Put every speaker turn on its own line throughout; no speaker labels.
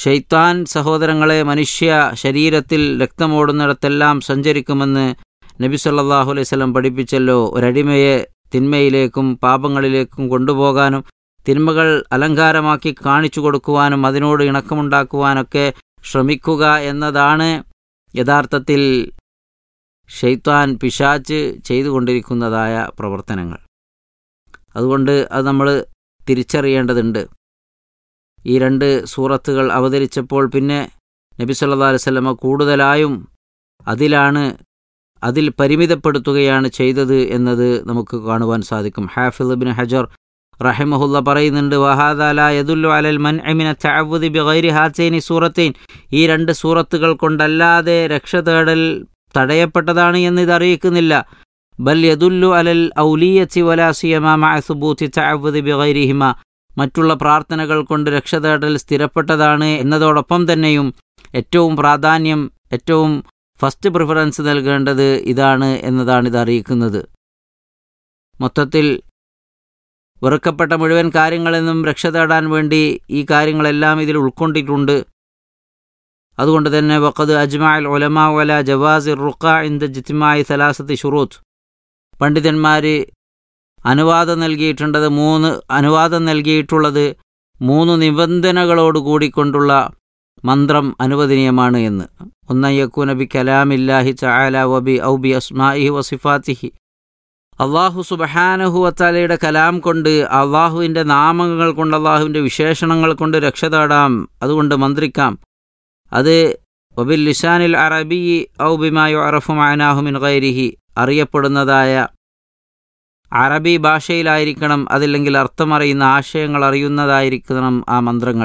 ഷെയ്ത്താൻ സഹോദരങ്ങളെ മനുഷ്യ ശരീരത്തിൽ രക്തമോടുന്നിടത്തെല്ലാം സഞ്ചരിക്കുമെന്ന് നബി സല്ലല്ലാഹു അലൈഹി വസല്ലം പഠിപ്പിച്ചല്ലോ ഒരടിമയെ തിന്മയിലേക്കും പാപങ്ങളിലേക്കും കൊണ്ടുപോകാനും തിന്മകൾ അലങ്കാരമാക്കി കാണിച്ചു കൊടുക്കുവാനും അതിനോട് ഇണക്കമുണ്ടാക്കുവാനൊക്കെ ശ്രമിക്കുക എന്നതാണ് യഥാർത്ഥത്തിൽ ഷെയ്ത്താൻ പിശാച്ച് ചെയ്തുകൊണ്ടിരിക്കുന്നതായ പ്രവർത്തനങ്ങൾ അതുകൊണ്ട് അത് നമ്മൾ തിരിച്ചറിയേണ്ടതുണ്ട് ഈ രണ്ട് സൂറത്തുകൾ അവതരിച്ചപ്പോൾ പിന്നെ നബി സല്ലല്ലാഹു അലൈഹി വസല്ലമ കൂടുതലായും അതിലാണ് അതിൽ പരിമിതപ്പെടുത്തുകയാണ് ചെയ്തത് എന്നത് നമുക്ക് കാണുവാൻ സാധിക്കും ഹാഫിദ് ബിൻ ഹജർ റഹിമഹുല്ല പറയുന്നുണ്ട് വഹാദാല യദുല്ലു അലൽ മൻ അമിന തഅവുദി ബിഗൈരി ഹാസൈനി സൂറത്തൈൻ ഈ രണ്ട് സൂറത്തുകൾ കൊണ്ടല്ലാതെ രക്ഷ തേടൽ തടയപ്പെട്ടതാണ് എന്ന് ഇത് അറിയിക്കുന്നില്ല ബൽ യദുല്ലു അലൽ ഔലിയത്തി വലാസിയമ മഅ സുബൂത്തി തഅവുദി ബിഗൈരിഹിമ മറ്റുള്ള പ്രാർത്ഥനകൾ കൊണ്ട് രക്ഷ തേടൽ സ്ഥിരപ്പെട്ടതാണ് എന്നതോടൊപ്പം തന്നെയും ഏറ്റവും പ്രാധാന്യം ഏറ്റവും ഫസ്റ്റ് പ്രിഫറൻസ് നൽകേണ്ടത് ഇതാണ് എന്നതാണ് ഇത് അറിയിക്കുന്നത് മൊത്തത്തിൽ വെറുക്കപ്പെട്ട മുഴുവൻ കാര്യങ്ങളിൽ നിന്നും രക്ഷ തേടാൻ വേണ്ടി ഈ കാര്യങ്ങളെല്ലാം ഇതിൽ ഉൾക്കൊണ്ടിട്ടുണ്ട് അതുകൊണ്ട് തന്നെ വഖദ് അജ്മാൽ ഒലമാ വല ജവാസിർ റുഖ ഇന്ദ ജിത്തിമായി സലാസത്തി ഷുറൂത്ത് പണ്ഡിതന്മാർ അനുവാദം നൽകിയിട്ടുള്ളത് മൂന്ന് അനുവാദം നൽകിയിട്ടുള്ളത് മൂന്ന് നിബന്ധനകളോട് കൂടിക്കൊണ്ടുള്ള മന്ത്രം അനുവദനീയമാണ് എന്ന് ഒന്നയ്യക്കു നബി കലാമില്ലാഹി ചായാല വബി ഔബി അസ്മാഇഹി വസിഫാത്തിഹി അള്ളാഹു സുബഹാനഹുവത്താലയുടെ കലാം കൊണ്ട് അള്ളാഹുവിൻ്റെ നാമങ്ങൾ കൊണ്ട് അള്ളാഹുവിൻ്റെ വിശേഷണങ്ങൾ കൊണ്ട് രക്ഷ തേടാം അതുകൊണ്ട് മന്ത്രിക്കാം അത് വബിൽ ലിസാനിൽ അറബി ഔബിമായു അറഫു മാനാഹുമിൻ ഗൈരിഹി അറിയപ്പെടുന്നതായ അറബി ഭാഷയിലായിരിക്കണം അതില്ലെങ്കിൽ അർത്ഥമറിയുന്ന ആശയങ്ങൾ അറിയുന്നതായിരിക്കണം ആ മന്ത്രങ്ങൾ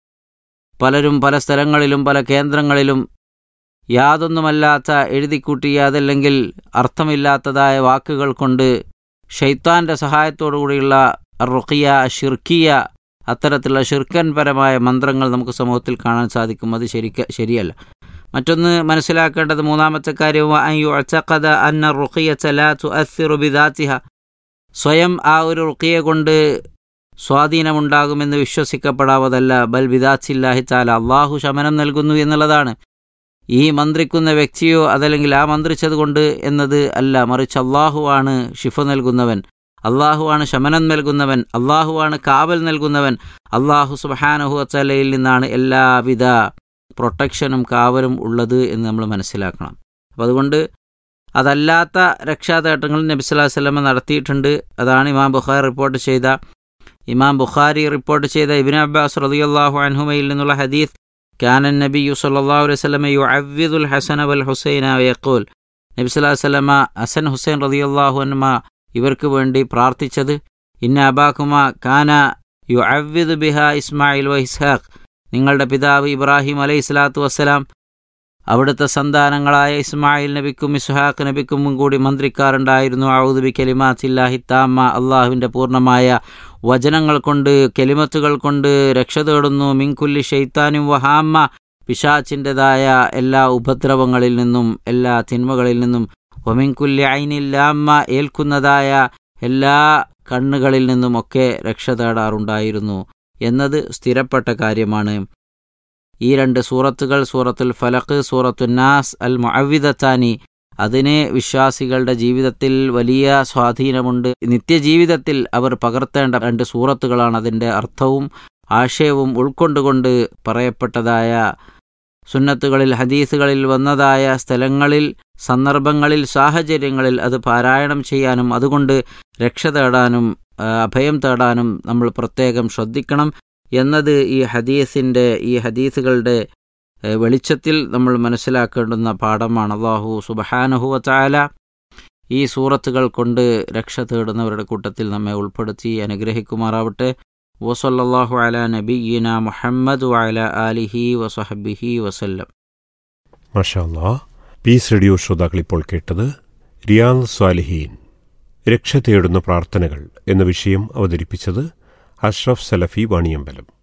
പലരും പല സ്ഥലങ്ങളിലും പല കേന്ദ്രങ്ങളിലും യാതൊന്നുമല്ലാത്ത എഴുതിക്കൂട്ടിയ അതല്ലെങ്കിൽ അർത്ഥമില്ലാത്തതായ വാക്കുകൾ കൊണ്ട് ഷെയ്ത്താൻ്റെ സഹായത്തോടുകൂടിയുള്ള റുഖിയ ഷിർക്കിയ അത്തരത്തിലുള്ള ഷിർക്കൻപരമായ മന്ത്രങ്ങൾ നമുക്ക് സമൂഹത്തിൽ കാണാൻ സാധിക്കും അത് ശരിക്ക ശരിയല്ല മറ്റൊന്ന് മനസ്സിലാക്കേണ്ടത് മൂന്നാമത്തെ കാര്യം അച്ചഖദ അന്ന റുഖിയ ചലാ തുഅസ്സിറു ബിദാത്തിഹ സ്വയം ആ ഒരു റുഖിയ കൊണ്ട് സ്വാധീനമുണ്ടാകുമെന്ന് വിശ്വസിക്കപ്പെടാവതല്ല ബൽ ബിദാത്തില്ലാഹി താല അള്ളാഹു ശമനം നൽകുന്നു എന്നുള്ളതാണ് ഈ മന്ത്രിക്കുന്ന വ്യക്തിയോ അതല്ലെങ്കിൽ ആ മന്ത്രിച്ചത് കൊണ്ട് എന്നത് അല്ല മറിച്ച് അള്ളാഹുവാണ് ഷിഫ നൽകുന്നവൻ അള്ളാഹുവാണ് ശമനം നൽകുന്നവൻ അള്ളാഹുവാണ് കാവൽ നൽകുന്നവൻ അള്ളാഹു സുബാനഹു അത്തലയിൽ നിന്നാണ് എല്ലാവിധ പ്രൊട്ടക്ഷനും കാവലും ഉള്ളത് എന്ന് നമ്മൾ മനസ്സിലാക്കണം അപ്പം അതുകൊണ്ട് അതല്ലാത്ത രക്ഷാതേട്ടങ്ങൾ നബി സ്വല്ലല്ലാഹു അലൈഹി വസല്ലം നടത്തിയിട്ടുണ്ട് അതാണ് ഇമാം ബുഖാരി റിപ്പോർട്ട് ചെയ്ത ഇമാം ബുഖാരി റിപ്പോർട്ട് ചെയ്ത ഇബിൻ അബ്ബാസ് റളിയല്ലാഹു അൻഹുമയിൽ നിന്നുള്ള ഹദീസ് കാനൻ നബി സല്ലല്ലാഹു അലൈഹി വസല്ലം യുഅവ്വിദുൽ ഹസന വൽ ഹുസൈന വയഖൂൽ നബി സ്വല്ലല്ലാഹു അലൈഹി വസല്ലം ഹസൻ ഹുസൈൻ റളിയല്ലാഹു അൻഹുമ ഇവർക്ക് വേണ്ടി പ്രാർത്ഥിച്ചത് ഇന്ന അബാക്കുമ കാന യുഅവ്വിദു ബിഹ ഇസ്മായിൽ വ ഇസ്ഹാഖ് നിങ്ങളുടെ പിതാവ് ഇബ്രാഹിം അലൈഹി സ്വലാത്തു വസ്സലാം അവിടുത്തെ സന്താനങ്ങളായ ഇസ്മായിൽ നബിക്കും ഇസ്ഹാഖ് നബിക്കും കൂടി മന്ത്രിക്കാറുണ്ടായിരുന്നു ഔദുബി കലിമാത്തില്ലാഹി താമ്മ അള്ളാഹുവിൻ്റെ പൂർണ്ണമായ വചനങ്ങൾ കൊണ്ട് കെലിമത്തുകൾ കൊണ്ട് രക്ഷ തേടുന്നു മിൻകുല്ലി ഷെയ്ത്താനും വഹാമ്മ പിശാച്ചിൻ്റെതായ എല്ലാ ഉപദ്രവങ്ങളിൽ നിന്നും എല്ലാ തിന്മകളിൽ നിന്നും ഒമിൻകുല്ലി ഐനില്ലാമ്മ ഏൽക്കുന്നതായ എല്ലാ കണ്ണുകളിൽ നിന്നുമൊക്കെ രക്ഷ തേടാറുണ്ടായിരുന്നു എന്നത് സ്ഥിരപ്പെട്ട കാര്യമാണ് ഈ രണ്ട് സൂറത്തുകൾ സൂറത്തുൽ ഫലഖ് സൂറത്തുന്നാസ് അൽ മുഅവിദത്താനി അതിന് വിശ്വാസികളുടെ ജീവിതത്തിൽ വലിയ സ്വാധീനമുണ്ട് നിത്യജീവിതത്തിൽ അവർ പകർത്തേണ്ട രണ്ട് സൂറത്തുകളാണ് അതിൻ്റെ അർത്ഥവും ആശയവും ഉൾക്കൊണ്ടുകൊണ്ട് പറയപ്പെട്ടതായ സുന്നത്തുകളിൽ ഹദീസുകളിൽ വന്നതായ സ്ഥലങ്ങളിൽ സന്ദർഭങ്ങളിൽ സാഹചര്യങ്ങളിൽ അത് പാരായണം ചെയ്യാനും അതുകൊണ്ട് രക്ഷ തേടാനും അഭയം തേടാനും നമ്മൾ പ്രത്യേകം ശ്രദ്ധിക്കണം എന്നത് ഈ ഹദീസിൻ്റെ ഈ ഹദീസുകളുടെ വെളിച്ചത്തിൽ നമ്മൾ മനസ്സിലാക്കേണ്ടുന്ന പാഠമാണ് അള്ളാഹു സുബഹാനഹുവ ചാല ഈ സൂറത്തുകൾ കൊണ്ട് രക്ഷ തേടുന്നവരുടെ കൂട്ടത്തിൽ നമ്മെ ഉൾപ്പെടുത്തി അനുഗ്രഹിക്കുമാറാവട്ടെ വസല്ലാഹു അല നബീന മുഹമ്മദ് വഅല ആലിഹി വസഹബിഹി വസല്ലം
മഷാല്ലാ പീസ് റേഡിയോ ശ്രോതാക്കൾ ഇപ്പോൾ കേട്ടത് റിയാദ് സ്വാലിഹീൻ രക്ഷ തേടുന്ന പ്രാർത്ഥനകൾ എന്ന വിഷയം അവതരിപ്പിച്ചത് അഷ്റഫ് സലഫി വാണിയമ്പലം